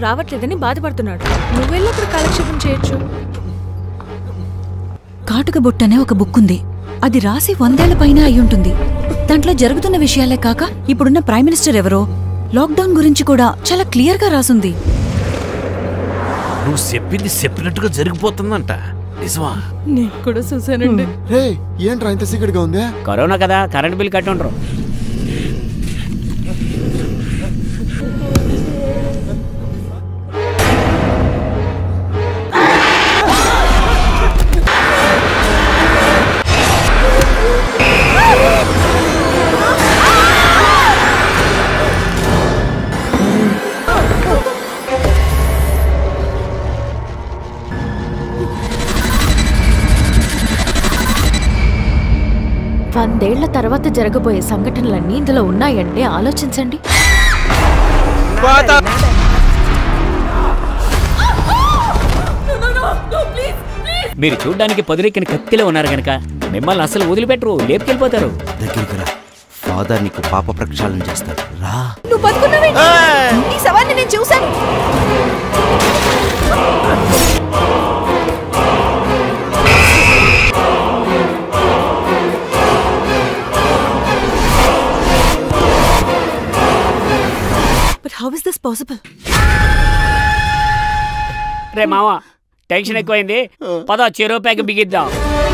రావట్లేదని బాధపడుతున్నాడు నువ్వెళ్ళప్పుడు కాలక్షేపం చేయొచ్చు కాటుక బుట్ట అనే ఒక బుక్ ఉంది అది రాసి వందేళ్ల పైన అయ్యుంటుంది దాంట్లో జరుగుతున్న విషయాలే కాక ఇప్పుడున్న ప్రైమ్ మినిస్టర్ ఎవరో లాక్డౌన్ గురించి కూడా చాలా క్లియర్ గా రాసుంది నువ్వు చెప్పింది చెప్పినట్టుగా జరిగిపోతుందంట నిజమా నేను కూడా చూసానండి రే ఏంట్రా ఇంత సీక్రెట్గా ఉందే కరోనా కదా కరెంట్ బిల్ కట్టి ఉండరు వందేళ్ల తర్వాత జరగబోయే సంఘటనలన్నీ ఇందులో ఉన్నాయంటే ఆలోచించండి మీరు చూడ్డానికి పొదిరెక్కిన కత్తిలో ఉన్నారు గనక మిమ్మల్ని అసలు వదిలిపెట్టరు లేపుకెళ్ళిపోతారు దగ్గరికి రా ఫాదర్ నీకు పాప ప్రక్షాళన చేస్తాడు రా నువ్వు బతుకున్నావేంటి నీ సవాన్ని నేను చూశాను but how is this possible రే మామ టెన్షన్ ఎక్కువైంది పద చెరో ప్యాక్ బిగిద్దాం